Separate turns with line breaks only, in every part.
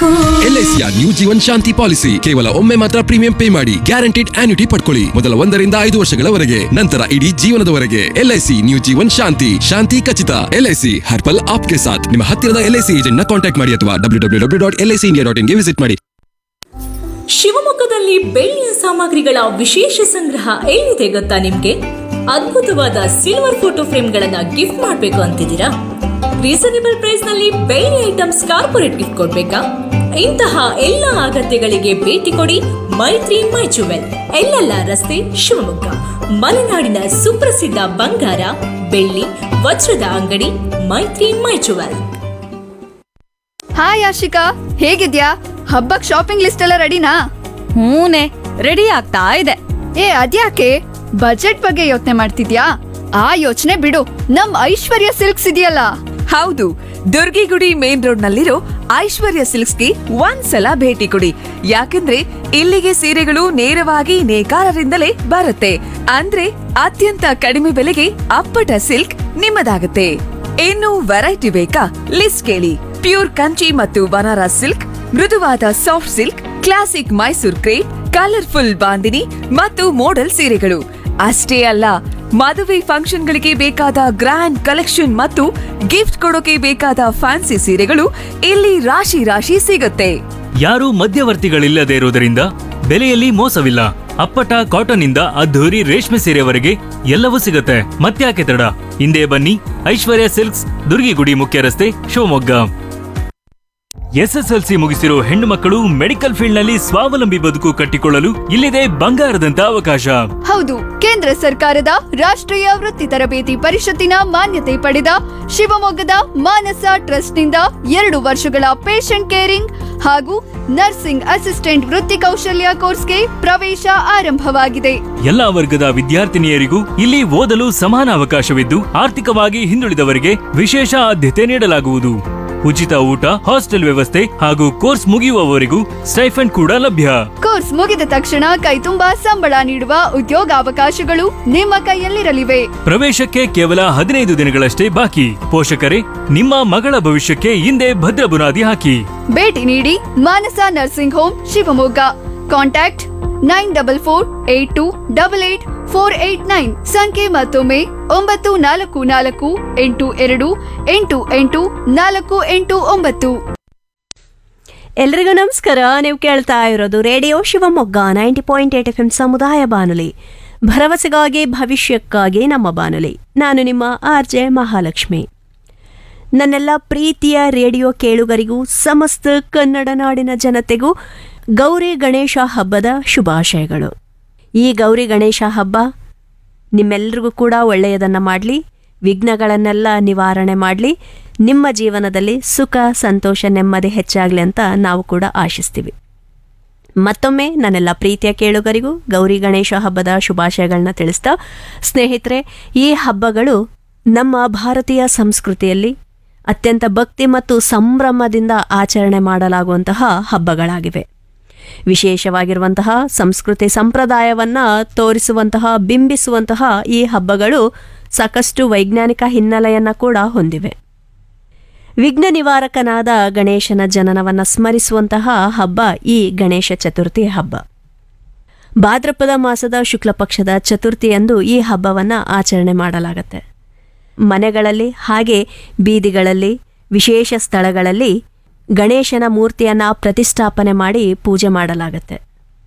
ಸಾಕು
ಎಲ್ಐಸಿಯ new Jeevan Shanti policy ಕೇವಲ ಒಮ್ಮೆ ಮಾತ್ರ ಪ್ರೀಮಿಯಂ ಪೇ ಮಾಡಿ ಗ್ಯಾರಂಟಿಡ್ ಆನ್ಯುಟಿ ಪಡ್ಕೊಳ್ಳಿ ಮೊದಲ ಒಂದರಿಂದ ಐದು ವರ್ಷಗಳವರೆಗೆ ನಂತರ ಇಡೀ ಜೀವನದವರೆಗೆ ಎಲ್ಐಸಿ ನ್ಯೂ ಜೀವನ್ ಶಾಂತಿ ಶಾಂತಿ ಖಚಿತ ಎಲ್ಐಸಿ ಹರ್ಪಲ್ ಆಪ್ಗೆ ಸಾಥ್ ನಿಮ್ಮ ಹತ್ತಿರದ ಎಲ್ಐಸಿ ಏಜೆಂಟ್ ನ ಕಾಂಟ್ಯಾಕ್ಟ್ ಮಾಡಿ ಅಥವಾ W W W dot LIC India dot ಇನ್ಗೆ ವಿಸಿಟ್ ಮಾಡಿ
ಶಿವಮೊಗ್ಗದಲ್ಲಿ ಬೆಳ್ಳಿಯ ಸಾಮಗ್ರಿಗಳ ವಿಶೇಷ ಸಂಗ್ರಹ ಎಲ್ಲಿದೆ ಗೊತ್ತಾ ನಿಮ್ಗೆ ಅದ್ಭುತವಾದ ಸಿಲ್ವರ್ ಫೋಟೋ ಫ್ರೇಮ್ಗಳನ್ನ ಗಿಫ್ಟ್ ಮಾಡ್ಬೇಕು ಅಂತಿದ್ದೀರಾ ರೀಸನೇಬಲ್ ಪ್ರೈಸ್ ನಲ್ಲಿ ಬೆಳ್ಳಿ ಐಟಮ್ಸ್ ಕಾರ್ಪೊರೇಟ್ ಗಿಫ್ಟ್ ಕೊಡ್ಬೇಕಾ ಇಂತಹ ಎಲ್ಲ ಅಗತ್ಯಗಳಿಗೆ ಭೇಟಿ ಕೊಡಿ ಮೈತ್ರಿ ಮೈ ಜುವೆಲ್ ಎಲ್ಲೆಲ್ಲ ರಸ್ತೆ ಶಿವಮೊಗ್ಗ ಮಲೆನಾಡಿನ ಸುಪ್ರಸಿದ್ಧ ಬಂಗಾರ ಬೆಳ್ಳಿ ವಜ್ರದ ಅಂಗಡಿ ಮೈತ್ರಿ ಮೈ ಜುವೆಲ್
ಹಾಯ್ ಆಶಿಕಾ ಹೇಗಿದ್ಯಾ ಹಬ್ಬಕ್ ಶಾಪಿಂಗ್ ಲಿಸ್ಟ್ ಎಲ್ಲ ರೆಡಿನಾ
ಹೂನೆ ರೆಡಿ ಆಗ್ತಾ ಇದೆ
ಏ ಅದ್ಯಾಕೆ ಬಜೆಟ್ ಬಗ್ಗೆ ಯೋಚನೆ ಮಾಡ್ತಿದ್ಯಾ ಆ ಯೋಚನೆ ಬಿಡು ನಮ್ ಐಶ್ವರ್ಯ ಸಿಲ್ಕ್ಸ್ ಇದೆಯಲ್ಲ
ಹೌದು ದುರ್ಗಿಗುಡಿ ಮೇನ್ ರೋಡ್ ನಲ್ಲಿರೋ ಐಶ್ವರ್ಯ ಸಿಲ್ಕ್ಸ್ಗೆ ಒಂದ್ಸಲ ಭೇಟಿ ಕೊಡಿ ಯಾಕಂದ್ರೆ ಇಲ್ಲಿಗೆ ಸೀರೆಗಳು ನೇರವಾಗಿ ನೇಕಾರರಿಂದಲೇ ಬರುತ್ತೆ ಅಂದ್ರೆ ಅತ್ಯಂತ ಕಡಿಮೆ ಬೆಲೆಗೆ ಅಪ್ಪಟ ಸಿಲ್ಕ್ ನಿಮ್ಮದಾಗುತ್ತೆ ಇನ್ನು ವೆರೈಟಿ ಬೇಕಾ ಲಿಸ್ಟ್ ಕೇಳಿ ಪ್ಯೂರ್ ಕಂಚಿ ಮತ್ತು ಬನಾರಸ್ ಸಿಲ್ಕ್ ಮೃದುವಾದ soft silk classic Mysore crepe colourful bandhani ಮತ್ತು ಮೋಡಲ್ ಸೀರೆಗಳು ಅಷ್ಟೇ ಅಲ್ಲ ಮದುವೆ ಫಂಕ್ಷನ್ಗಳಿಗೆ ಬೇಕಾದ ಗ್ರ್ಯಾಂಡ್ ಕಲೆಕ್ಷನ್ ಮತ್ತು ಗಿಫ್ಟ್ ಕೊಡೋಕೆ ಬೇಕಾದ ಫ್ಯಾನ್ಸಿ ಸೀರೆಗಳು ಇಲ್ಲಿ ರಾಶಿ ರಾಶಿ ಸಿಗುತ್ತೆ
ಯಾರೂ ಮಧ್ಯವರ್ತಿಗಳಿಲ್ಲದೆ ಇರುವುದರಿಂದ ಬೆಲೆಯಲ್ಲಿ ಮೋಸವಿಲ್ಲ ಅಪ್ಪಟ ಕಾಟನ್ ಇಂದ ಅದ್ಧೂರಿ ರೇಷ್ಮೆ ಸೀರೆವರೆಗೆ ಎಲ್ಲವೂ ಸಿಗುತ್ತೆ ಮತ್ತ್ಯಾಕೆ ತಡ ಹಿಂದೆ ಬನ್ನಿ ಐಶ್ವರ್ಯ ಸಿಲ್ಕ್ಸ್ ದುರ್ಗಿಗುಡಿ ಮುಖ್ಯ ರಸ್ತೆ ಶಿವಮೊಗ್ಗ ಎಸ್ಎಸ್ಎಲ್ಸಿ ಮುಗಿಸಿರೋ ಹೆಣ್ಣು ಮಕ್ಕಳು ಮೆಡಿಕಲ್ ಫೀಲ್ಡ್ ನಲ್ಲಿ ಸ್ವಾವಲಂಬಿ ಬದುಕು ಕಟ್ಟಿಕೊಳ್ಳಲು ಇಲ್ಲಿದೆ ಬಂಗಾರದಂತ ಅವಕಾಶ
ಹೌದು ಕೇಂದ್ರ ಸರ್ಕಾರದ ರಾಷ್ಟ್ರೀಯ ವೃತ್ತಿ ತರಬೇತಿ ಪರಿಷತ್ತಿನ ಮಾನ್ಯತೆ ಪಡೆದ ಶಿವಮೊಗ್ಗದ ಮಾನಸ ಟ್ರಸ್ಟ್ನಿಂದ ಎರಡು ವರ್ಷಗಳ ಪೇಷಂಟ್ ಕೇರಿಂಗ್ ಹಾಗೂ ನರ್ಸಿಂಗ್ ಅಸಿಸ್ಟೆಂಟ್ ವೃತ್ತಿ ಕೌಶಲ್ಯ ಕೋರ್ಸ್ಗೆ ಪ್ರವೇಶ ಆರಂಭವಾಗಿದೆ
ಎಲ್ಲಾ ವರ್ಗದ ವಿದ್ಯಾರ್ಥಿನಿಯರಿಗೂ ಇಲ್ಲಿ ಓದಲು ಸಮಾನ ಅವಕಾಶವಿದ್ದು ಆರ್ಥಿಕವಾಗಿ ಹಿಂದುಳಿದವರಿಗೆ ವಿಶೇಷ ಆದ್ಯತೆ ನೀಡಲಾಗುವುದು ಉಚಿತ ಊಟ ಹಾಸ್ಟೆಲ್ ವ್ಯವಸ್ಥೆ ಹಾಗೂ ಕೋರ್ಸ್ ಮುಗಿಯುವವರೆಗೂ ಸ್ಟೈಫಂಡ್ ಕೂಡ ಲಭ್ಯ
ಕೋರ್ಸ್ ಮುಗಿದ ತಕ್ಷಣ ಕೈತುಂಬಾ ಸಂಬಳ ನೀಡುವ ಉದ್ಯೋಗಾವಕಾಶಗಳು ನಿಮ್ಮ ಕೈಯಲ್ಲಿರಲಿವೆ
ಪ್ರವೇಶಕ್ಕೆ ಕೇವಲ ಹದಿನೈದು ದಿನಗಳಷ್ಟೇ ಬಾಕಿ ಪೋಷಕರೇ ನಿಮ್ಮ ಮಗಳ ಭವಿಷ್ಯಕ್ಕೆ ಹಿಂದೆ ಭದ್ರ ಬುನಾದಿ ಹಾಕಿ
ಭೇಟಿ ನೀಡಿ Manasa nursing home Shivamogga contact nine double four eight two double eight four eight nine ಸಂಖ್ಯೆ ಮತ್ತೊಮ್ಮೆ ಒಂಬತ್ತು ನಾಲ್ಕು ನಾಲ್ಕು ಎಂಟು ಎರಡು ಎಂಟು ಎಂಟು ನಾಲ್ಕು ಎಂಟು ಒಂಬತ್ತು
ಎಲ್ರಿಗೂ ನಮಸ್ಕಾರ ನೀವು ಕೇಳ್ತಾ ಇರೋದು radio Shivamogga ninety point eight F M ಸಮುದಾಯ ಬಾನುಲಿ ಭರವಸೆಗಾಗಿ ಭವಿಷ್ಯಕ್ಕಾಗಿ ನಮ್ಮ ಬಾನುಲಿ ನಾನು ನಿಮ್ಮ ಆರ್ ಜೆ ಮಹಾಲಕ್ಷ್ಮಿ ನನ್ನೆಲ್ಲ ಪ್ರೀತಿಯ ರೇಡಿಯೋ ಕೇಳುಗರಿಗೂ ಸಮಸ್ತ ಕನ್ನಡ ನಾಡಿನ ಜನತೆಗೂ ಗೌರಿ ಗಣೇಶ ಹಬ್ಬದ ಶುಭಾಶಯಗಳು ಈ ಗೌರಿ ಗಣೇಶ ಹಬ್ಬ ನಿಮ್ಮೆಲ್ರಿಗೂ ಕೂಡ ಒಳ್ಳೆಯದನ್ನು ಮಾಡಲಿ ವಿಘ್ನಗಳನ್ನೆಲ್ಲ ನಿವಾರಣೆ ಮಾಡಲಿ ನಿಮ್ಮ ಜೀವನದಲ್ಲಿ ಸುಖ ಸಂತೋಷ ನೆಮ್ಮದಿ ಹೆಚ್ಚಾಗಲಿ ಅಂತ ನಾವು ಕೂಡ ಆಶಿಸ್ತೀವಿ ಮತ್ತೊಮ್ಮೆ ನನ್ನೆಲ್ಲ ಪ್ರೀತಿಯ ಕೇಳುಗರಿಗೂ ಗೌರಿ ಗಣೇಶ ಹಬ್ಬದ ಶುಭಾಶಯಗಳನ್ನ ತಿಳಿಸ್ತಾ ಸ್ನೇಹಿತರೆ ಈ ಹಬ್ಬಗಳು ನಮ್ಮ ಭಾರತೀಯ ಸಂಸ್ಕೃತಿಯಲ್ಲಿ ಅತ್ಯಂತ ಭಕ್ತಿ ಮತ್ತು ಸಂಭ್ರಮದಿಂದ ಆಚರಣೆ ಮಾಡಲಾಗುವಂತಹ ಹಬ್ಬಗಳಾಗಿವೆ ವಿಶೇಷವಾಗಿರುವಂತಹ ಸಂಸ್ಕೃತಿ ಸಂಪ್ರದಾಯವನ್ನ ತೋರಿಸುವಂತಹ ಬಿಂಬಿಸುವಂತಹ ಈ ಹಬ್ಬಗಳು ಸಾಕಷ್ಟು ವೈಜ್ಞಾನಿಕ ಹಿನ್ನೆಲೆಯನ್ನ ಕೂಡ ಹೊಂದಿವೆ ವಿಘ್ನ ನಿವಾರಕನಾದ ಗಣೇಶನ ಜನನವನ್ನ ಸ್ಮರಿಸುವಂತಹ ಹಬ್ಬ ಈ ಗಣೇಶ ಚತುರ್ಥಿ ಹಬ್ಬ ಭಾದ್ರಪದ ಮಾಸದ ಶುಕ್ಲ ಪಕ್ಷದ ಚತುರ್ಥಿಯಂದು ಈ ಹಬ್ಬವನ್ನ ಆಚರಣೆ ಮಾಡಲಾಗತ್ತೆ ಮನೆಗಳಲ್ಲಿ ಹಾಗೆ ಬೀದಿಗಳಲ್ಲಿ ವಿಶೇಷ ಸ್ಥಳಗಳಲ್ಲಿ ಗಣೇಶನ ಮೂರ್ತಿಯನ್ನ ಪ್ರತಿಷ್ಠಾಪನೆ ಮಾಡಿ ಪೂಜೆ ಮಾಡಲಾಗತ್ತೆ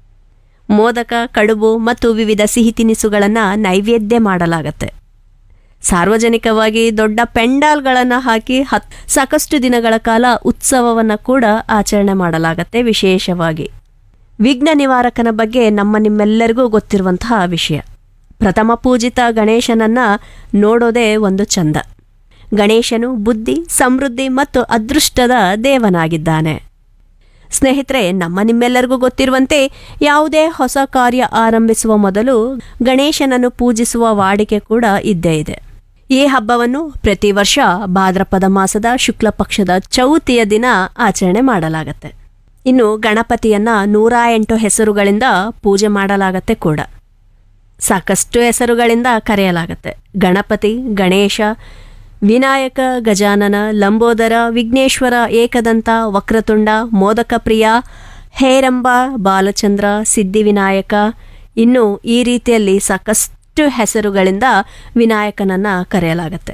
ಮೋದಕ ಕಡುಬು ಮತ್ತು ವಿವಿಧ ಸಿಹಿ ತಿನಿಸುಗಳನ್ನು ನೈವೇದ್ಯ ಮಾಡಲಾಗತ್ತೆ ಸಾರ್ವಜನಿಕವಾಗಿ ದೊಡ್ಡ ಪೆಂಡಾಲ್ಗಳನ್ನು ಹಾಕಿ ಹತ್ ಸಾಕಷ್ಟು ದಿನಗಳ ಕಾಲ ಉತ್ಸವವನ್ನು ಕೂಡ ಆಚರಣೆ ಮಾಡಲಾಗತ್ತೆ ವಿಶೇಷವಾಗಿ ವಿಘ್ನ ನಿವಾರಕನ ಬಗ್ಗೆ ನಮ್ಮ ನಿಮ್ಮೆಲ್ಲರಿಗೂ ಗೊತ್ತಿರುವಂತಹ ವಿಷಯ ಪ್ರಥಮ ಪೂಜಿತ ಗಣೇಶನನ್ನ ನೋಡೋದೇ ಒಂದು ಚಂದ ಗಣೇಶನು ಬುದ್ಧಿ ಸಮೃದ್ಧಿ ಮತ್ತು ಅದೃಷ್ಟದ ದೇವನಾಗಿದ್ದಾನೆ ಸ್ನೇಹಿತರೆ ನಮ್ಮ ನಿಮ್ಮೆಲ್ಲರಿಗೂ ಗೊತ್ತಿರುವಂತೆ ಯಾವುದೇ ಹೊಸ ಕಾರ್ಯ ಆರಂಭಿಸುವ ಮೊದಲು ಗಣೇಶನನ್ನು ಪೂಜಿಸುವ ವಾಡಿಕೆ ಕೂಡ ಇದ್ದೇ ಇದೆ ಈ ಹಬ್ಬವನ್ನು ಪ್ರತಿ ವರ್ಷ ಭಾದ್ರಪದ ಮಾಸದ ಶುಕ್ಲ ಪಕ್ಷದ ಚೌತಿಯ ದಿನ ಆಚರಣೆ ಮಾಡಲಾಗತ್ತೆ ಇನ್ನು ಗಣಪತಿಯನ್ನ ನೂರ ಎಂಟು ಹೆಸರುಗಳಿಂದ ಪೂಜೆ ಮಾಡಲಾಗತ್ತೆ ಕೂಡ ಸಾಕಷ್ಟು ಹೆಸರುಗಳಿಂದ ಕರೆಯಲಾಗತ್ತೆ ಗಣಪತಿ ಗಣೇಶ ವಿನಾಯಕ ಗಜಾನನ ಲಂಬೋದರ ವಿಘ್ನೇಶ್ವರ ಏಕದಂತ ವಕ್ರತುಂಡ ಮೋದಕಪ್ರಿಯ ಹೇರಂಬ ಬಾಲಚಂದ್ರ ಸಿದ್ಧಿವಿನಾಯಕ ಇನ್ನು ಈ ರೀತಿಯಲ್ಲಿ ಸಾಕಷ್ಟು ಹೆಸರುಗಳಿಂದ ವಿನಾಯಕನನ್ನು ಕರೆಯಲಾಗತ್ತೆ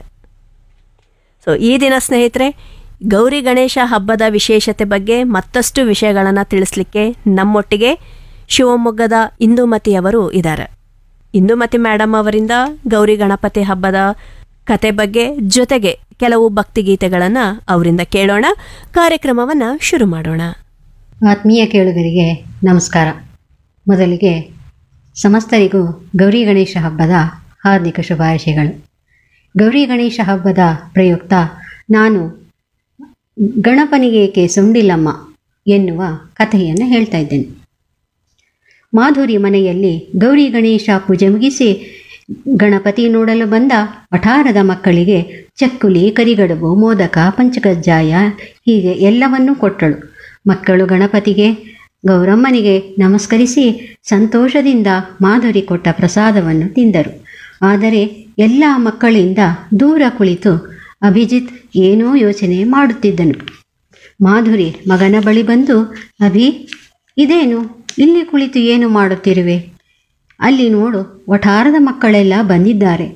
ಸೊ ಈ ದಿನ ಸ್ನೇಹಿತರೆ ಗೌರಿ ಗಣೇಶ ಹಬ್ಬದ ವಿಶೇಷತೆ ಬಗ್ಗೆ ಮತ್ತಷ್ಟು ವಿಷಯಗಳನ್ನು ತಿಳಿಸ್ಲಿಕ್ಕೆ ನಮ್ಮೊಟ್ಟಿಗೆ ಶಿವಮೊಗ್ಗದ ಇಂದುಮತಿಯವರು ಇದ್ದಾರೆ ಇಂದುಮತಿ ಮೇಡಮ್ ಅವರಿಂದ ಗೌರಿ ಗಣಪತಿ ಹಬ್ಬದ ಕತೆ ಬಗ್ಗೆ ಜೊತೆಗೆ ಕೆಲವು ಭಕ್ತಿಗೀತೆಗಳನ್ನು ಅವರಿಂದ ಕೇಳೋಣ ಕಾರ್ಯಕ್ರಮವನ್ನು ಶುರು ಮಾಡೋಣ
ಆತ್ಮೀಯ ಕೇಳುಗರಿಗೆ ನಮಸ್ಕಾರ ಮೊದಲಿಗೆ ಸಮಸ್ತರಿಗೂ ಗೌರಿ ಗಣೇಶ ಹಬ್ಬದ ಹಾರ್ದಿಕ ಶುಭಾಶಯಗಳು ಗೌರಿ ಗಣೇಶ ಹಬ್ಬದ ಪ್ರಯುಕ್ತ ನಾನು ಗಣಪನಿಗೇಕೆ ಸುಂಡಿಲಮ್ಮ ಎನ್ನುವ ಕಥೆಯನ್ನು ಹೇಳ್ತಾ ಇದ್ದೇನೆ ಮಾಧುರಿ ಮನೆಯಲ್ಲಿ ಗೌರಿ ಗಣೇಶ ಪೂಜೆ ಮುಗಿಸಿ ಗಣಪತಿ ನೋಡಲು ಬಂದ ವಠಾರದ ಮಕ್ಕಳಿಗೆ ಚಕ್ಕುಲಿ ಕರಿಗಡುಬು ಮೋದಕ ಪಂಚಕಜ್ಜಾಯ ಹೀಗೆ ಎಲ್ಲವನ್ನೂ ಕೊಟ್ಟಳು ಮಕ್ಕಳು ಗಣಪತಿಗೆ ಗೌರಮ್ಮನಿಗೆ ನಮಸ್ಕರಿಸಿ ಸಂತೋಷದಿಂದ ಮಾಧುರಿ ಕೊಟ್ಟ ಪ್ರಸಾದವನ್ನು ತಿಂದರು ಆದರೆ ಎಲ್ಲ ಮಕ್ಕಳಿಂದ ದೂರ ಕುಳಿತು ಅಭಿಜಿತ್ ಏನೋ ಯೋಚನೆ ಮಾಡುತ್ತಿದ್ದನು ಮಾಧುರಿ ಮಗನ ಬಳಿ ಬಂದು ಅಭಿ ಇದೇನು ಇಲ್ಲಿ ಕುಳಿತು ಏನು ಮಾಡುತ್ತಿರುವೆ ಅಲ್ಲಿ ನೋಡು ವಠಾರದ ಮಕ್ಕಳೆಲ್ಲ ಬಂದಿದ್ದಾರೆ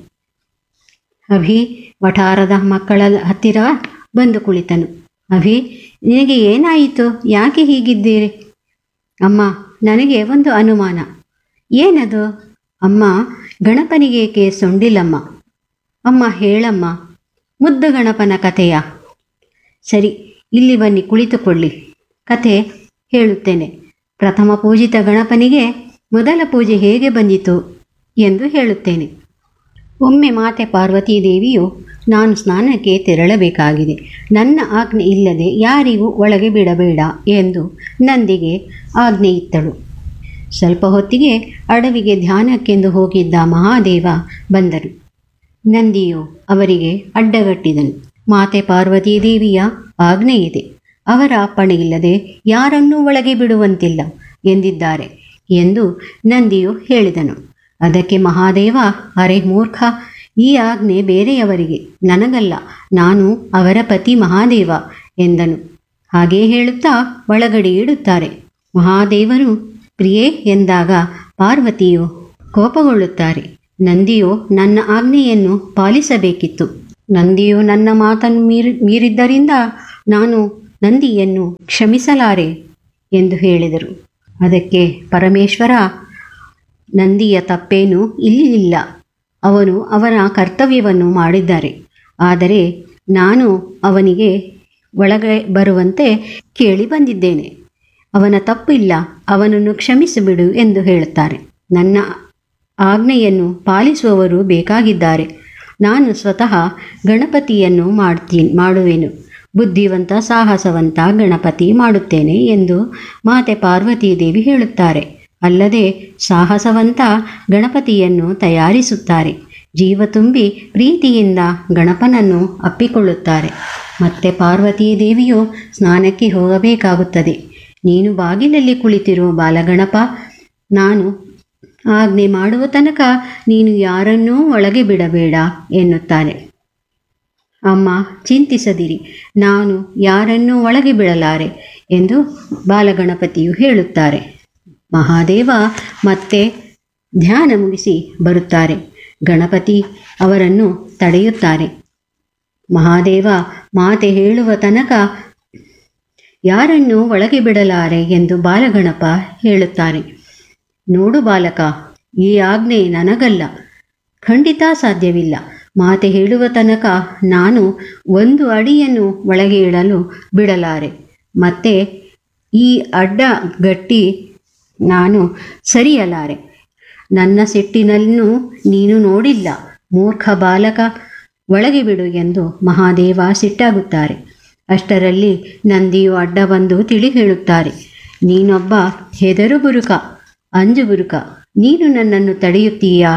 ಅಭಿ ವಠಾರದ ಮಕ್ಕಳ ಹತ್ತಿರ ಬಂದು ಕುಳಿತನು ಅಭಿ ನಿನಗೆ ಏನಾಯಿತು ಯಾಕೆ ಹೀಗಿದ್ದೀರಿ ಅಮ್ಮ ನನಗೆ ಒಂದು ಅನುಮಾನ ಏನದು ಅಮ್ಮ ಗಣಪನಿಗೇಕೆ ಸೊಂಡಿಲಮ್ಮ ಅಮ್ಮ ಹೇಳಮ್ಮ ಮುದ್ದು ಗಣಪನ ಕಥೆಯ ಸರಿ ಇಲ್ಲಿ ಬನ್ನಿ ಕುಳಿತುಕೊಳ್ಳಿ ಕತೆ ಹೇಳುತ್ತೇನೆ ಪ್ರಥಮ ಪೂಜಿತ ಗಣಪನಿಗೆ ಮೊದಲ ಪೂಜೆ ಹೇಗೆ ಬಂದಿತು ಎಂದು ಹೇಳುತ್ತೇನೆ ಒಮ್ಮೆ ಮಾತೆ ಪಾರ್ವತೀ ದೇವಿಯು ನಾನು ಸ್ನಾನಕ್ಕೆ ತೆರಳಬೇಕಾಗಿದೆ ನನ್ನ ಆಜ್ಞೆ ಇಲ್ಲದೆ ಯಾರಿಗೂ ಒಳಗೆ ಬಿಡಬೇಡ ಎಂದು ನಂದಿಗೆ ಆಜ್ಞೆ ಇತ್ತಳು ಸ್ವಲ್ಪ ಹೊತ್ತಿಗೆ ಅಡವಿಗೆ ಧ್ಯಾನಕ್ಕೆಂದು ಹೋಗಿದ್ದ ಮಹಾದೇವ ಬಂದರು ನಂದಿಯು ಅವರಿಗೆ ಅಡ್ಡಗಟ್ಟಿದನು ಮಾತೆ ಪಾರ್ವತೀ ದೇವಿಯ ಆಜ್ಞೆ ಇದೆ ಅವರ ಅಪ್ಪಣೆ ಇಲ್ಲದೆ ಯಾರನ್ನೂ ಒಳಗೆ ಬಿಡುವಂತಿಲ್ಲ ಎಂದಿದ್ದಾರೆ ಎಂದು ನಂದಿಯು ಹೇಳಿದನು ಅದಕ್ಕೆ ಮಹಾದೇವ ಅರೆ ಮೂರ್ಖ ಈ ಆಜ್ಞೆ ಬೇರೆಯವರಿಗೆ ನನಗಲ್ಲ ನಾನು ಅವರ ಪತಿ ಮಹಾದೇವ ಎಂದನು ಹಾಗೇ ಹೇಳುತ್ತಾ ಒಳಗಡೆ ಇಡುತ್ತಾರೆ ಮಹಾದೇವರು ಪ್ರಿಯೇ ಎಂದಾಗ ಪಾರ್ವತಿಯು ಕೋಪಗೊಳ್ಳುತ್ತಾರೆ ನಂದಿಯು ನನ್ನ ಆಜ್ಞೆಯನ್ನು ಪಾಲಿಸಬೇಕಿತ್ತು ನಂದಿಯು ನನ್ನ ಮಾತನ್ನು ಮೀರಿ ಮೀರಿದ್ದರಿಂದ ನಾನು ನಂದಿಯನ್ನು ಕ್ಷಮಿಸಲಾರೆ ಎಂದು ಹೇಳಿದರು ಅದಕ್ಕೆ ಪರಮೇಶ್ವರ ನಂದಿಯ ತಪ್ಪೇನೂ ಇಲ್ಲಿ ಇಲ್ಲ ಅವನು ಅವನ ಕರ್ತವ್ಯವನ್ನು ಮಾಡಿದ್ದಾರೆ ಆದರೆ ನಾನು ಅವನಿಗೆ ಒಳಗೆ ಬರುವಂತೆ ಕೇಳಿ ಬಂದಿದ್ದೇನೆ ಅವನ ತಪ್ಪಿಲ್ಲ ಅವನನ್ನು ಕ್ಷಮಿಸಿಬಿಡು ಎಂದು ಹೇಳುತ್ತಾರೆ ನನ್ನ ಆಜ್ಞೆಯನ್ನು ಪಾಲಿಸುವವರು ಬೇಕಾಗಿದ್ದಾರೆ ನಾನು ಸ್ವತಃ ಗಣಪತಿಯನ್ನು ಮಾಡ್ತೀನಿ ಮಾಡುವೆನು ಬುದ್ಧಿವಂತ ಸಾಹಸವಂತ ಗಣಪತಿ ಮಾಡುತ್ತೇನೆ ಎಂದು ಮಾತೆ ಪಾರ್ವತೀ ದೇವಿ ಹೇಳುತ್ತಾರೆ ಅಲ್ಲದೆ ಸಾಹಸವಂತ ಗಣಪತಿಯನ್ನು ತಯಾರಿಸುತ್ತಾರೆ ಜೀವ ತುಂಬಿ ಪ್ರೀತಿಯಿಂದ ಗಣಪನನ್ನು ಅಪ್ಪಿಕೊಳ್ಳುತ್ತಾರೆ ಮತ್ತೆ ಪಾರ್ವತೀ ದೇವಿಯು ಸ್ನಾನಕ್ಕೆ ಹೋಗಬೇಕಾಗುತ್ತದೆ ನೀನು ಬಾಗಿಲಲ್ಲಿ ಕುಳಿತಿರುವ ಬಾಲಗಣಪ ನಾನು ಆಜ್ಞೆ ಮಾಡುವ ತನಕ ನೀನು ಯಾರನ್ನೂ ಒಳಗೆ ಬಿಡಬೇಡ ಎನ್ನುತ್ತಾರೆ ಅಮ್ಮ ಚಿಂತಿಸದಿರಿ ನಾನು ಯಾರನ್ನೂ ಒಳಗೆ ಬಿಡಲಾರೆ ಎಂದು ಬಾಲಗಣಪತಿಯು ಹೇಳುತ್ತಾರೆ ಮಹಾದೇವ ಮತ್ತೆ ಧ್ಯಾನ ಮುಗಿಸಿ ಬರುತ್ತಾರೆ ಗಣಪತಿ ಅವರನ್ನು ತಡೆಯುತ್ತಾರೆ ಮಹಾದೇವ ಮಾತೆ ಹೇಳುವ ತನಕ ಯಾರನ್ನೂ ಒಳಗೆ ಬಿಡಲಾರೆ ಎಂದು ಬಾಲಗಣಪ ಹೇಳುತ್ತಾರೆ ನೋಡು ಬಾಲಕ ಈ ಆಜ್ಞೆ ನನಗಲ್ಲ ಖಂಡಿತ ಸಾಧ್ಯವಿಲ್ಲ ಮಾತೆ ಹೇಳುವ ತನಕ ನಾನು ಒಂದು ಅಡಿಯನ್ನು ಒಳಗೆ ಇಡಲು ಬಿಡಲಾರೆ ಮತ್ತೆ ಈ ಅಡ್ಡ ಗಟ್ಟಿ ನಾನು ಸರಿಯಲಾರೆ ನನ್ನ ಸಿಟ್ಟಿನಲ್ಲೂ ನೀನು ನೋಡಿಲ್ಲ ಮೂರ್ಖ ಬಾಲಕ ಒಳಗೆ ಬಿಡು ಎಂದು ಮಹಾದೇವ ಸಿಟ್ಟಾಗುತ್ತಾರೆ ಅಷ್ಟರಲ್ಲಿ ನಂದಿಯು ಅಡ್ಡ ಬಂದು ತಿಳಿ ಹೇಳುತ್ತಾರೆ ನೀನೊಬ್ಬ ಹೆದರು ಬುರುಕ ಅಂಜು ಬುರುಕ ನೀನು ನನ್ನನ್ನು ತಡೆಯುತ್ತೀಯಾ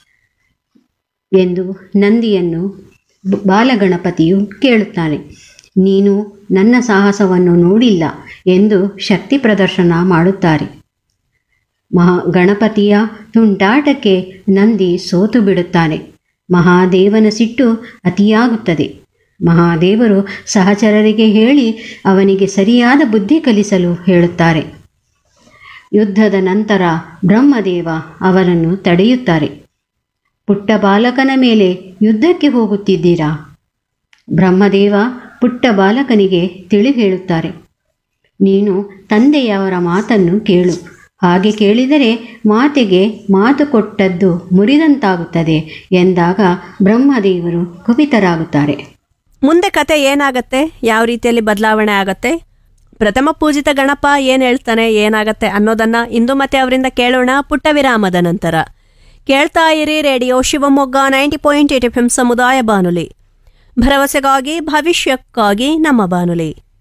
ಎಂದು ನಂದಿಯನ್ನು ಬ- ಬಾಲಗಣಪತಿಯು ಕೇಳುತ್ತಾನೆ ನೀನು ನನ್ನ ಸಾಹಸವನ್ನು ನೋಡಿಲ್ಲ ಎಂದು ಶಕ್ತಿ ಪ್ರದರ್ಶನ ಮಾಡುತ್ತಾರೆ ಮಹಾ ಗಣಪತಿಯ ತುಂಟಾಟಕ್ಕೆ ನಂದಿ ಸೋತು ಬಿಡುತ್ತಾನೆ ಮಹಾದೇವನ ಸಿಟ್ಟು ಅತಿಯಾಗುತ್ತದೆ ಮಹಾದೇವರು ಸಹಚರರಿಗೆ ಹೇಳಿ ಅವನಿಗೆ ಸರಿಯಾದ ಬುದ್ಧಿ ಕಲಿಸಲು ಹೇಳುತ್ತಾರೆ ಯುದ್ಧದ ನಂತರ ಬ್ರಹ್ಮದೇವ ಅವರನ್ನು ತಡೆಯುತ್ತಾರೆ ಪುಟ್ಟ ಬಾಲಕನ ಮೇಲೆ ಯುದ್ಧಕ್ಕೆ ಹೋಗುತ್ತಿದ್ದೀರಾ ಬ್ರಹ್ಮದೇವ ಪುಟ್ಟ ಬಾಲಕನಿಗೆ ತಿಳಿ ಹೇಳುತ್ತಾರೆ ನೀನು ತಂದೆಯವರ ಮಾತನ್ನು ಕೇಳು ಹಾಗೆ ಕೇಳಿದರೆ ಮಾತೆಗೆ ಮಾತು ಕೊಟ್ಟದ್ದು ಮುರಿದಂತಾಗುತ್ತದೆ ಎಂದಾಗ ಬ್ರಹ್ಮದೇವರು ಕುಪಿತರಾಗುತ್ತಾರೆ
ಮುಂದೆ ಕತೆ ಏನಾಗತ್ತೆ ಯಾವ ರೀತಿಯಲ್ಲಿ ಬದಲಾವಣೆ ಆಗತ್ತೆ ಪ್ರಥಮ ಪೂಜಿತ ಗಣಪ ಏನು ಹೇಳ್ತಾನೆ ಏನಾಗತ್ತೆ ಅನ್ನೋದನ್ನ ಇಂದು ಮತ್ತೆ ಅವರಿಂದ ಕೇಳೋಣ ಪುಟ್ಟ ವಿರಾಮದ ನಂತರ ಕೇಳ್ತಾ ಇರಿ radio Shivamogga ninety point eight F M ಸಮುದಾಯ ಬಾನುಲಿ ಭರವಸೆಗಾಗಿ ಭವಿಷ್ಯಕ್ಕಾಗಿ ನಮ್ಮ ಬಾನುಲಿ